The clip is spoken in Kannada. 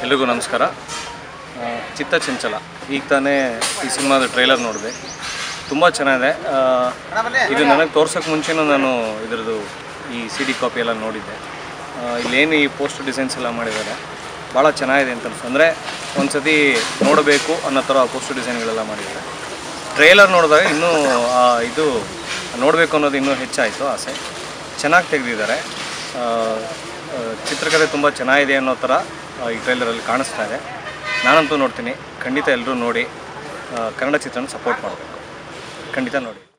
ಎಲ್ರಿಗೂ ನಮಸ್ಕಾರ ಆ, ಚಿತ್ತ ಚಂಚಲ ಈಗ ತಾನೇ ಈ ಸಿನಿಮಾದ ಟ್ರೈಲರ್ ನೋಡಿದೆ ತುಂಬ ಚೆನ್ನಾಗಿದೆ ಆ, ಇದು ನನಗೆ ತೋರ್ಸೋಕ್ಕೆ ಮುಂಚೆನೂ ನಾನು ಇದ್ರದ್ದು ಈ ಸಿ ಡಿ ಕಾಪಿ ಎಲ್ಲ ನೋಡಿದ್ದೆ ಆ, ಇಲ್ಲೇನು ಈ ಪೋಸ್ಟ್ ಡಿಸೈನ್ಸ್ ಎಲ್ಲ ಮಾಡಿದ್ದಾರೆ ಭಾಳ ಚೆನ್ನಾಗಿದೆ ಅಂತ ಅನ್ಸ್ತು ಅಂದರೆ ಒಂದು ಸತಿ ನೋಡಬೇಕು ಅನ್ನೋ ಥರ ಪೋಸ್ಟ್ ಡಿಸೈನ್ಗಳೆಲ್ಲ ಮಾಡಿದ್ದಾರೆ ಟ್ರೇಲರ್ ನೋಡಿದಾಗ ಇನ್ನೂ ಆ, ಇದು ನೋಡಬೇಕು ಅನ್ನೋದು ಇನ್ನೂ ಹೆಚ್ಚಾಯಿತು ಆಸೆ ಚೆನ್ನಾಗಿ ತೆಗೆದಿದ್ದಾರೆ ಚಿತ್ರಕಥೆ ತುಂಬ ಚೆನ್ನಾಗಿದೆ ಅನ್ನೋ ಥರ ಆ, ಈ ಟ್ರೈಲರಲ್ಲಿ ಕಾಣಿಸ್ತಾ ಇದೆ ನಾನಂತೂ ನೋಡ್ತೀನಿ ಖಂಡಿತ ಎಲ್ಲರೂ ನೋಡಿ ಆ, ಕನ್ನಡ ಚಿತ್ರನ ಸಪೋರ್ಟ್ ಮಾಡಬೇಕು ಖಂಡಿತ ನೋಡಿ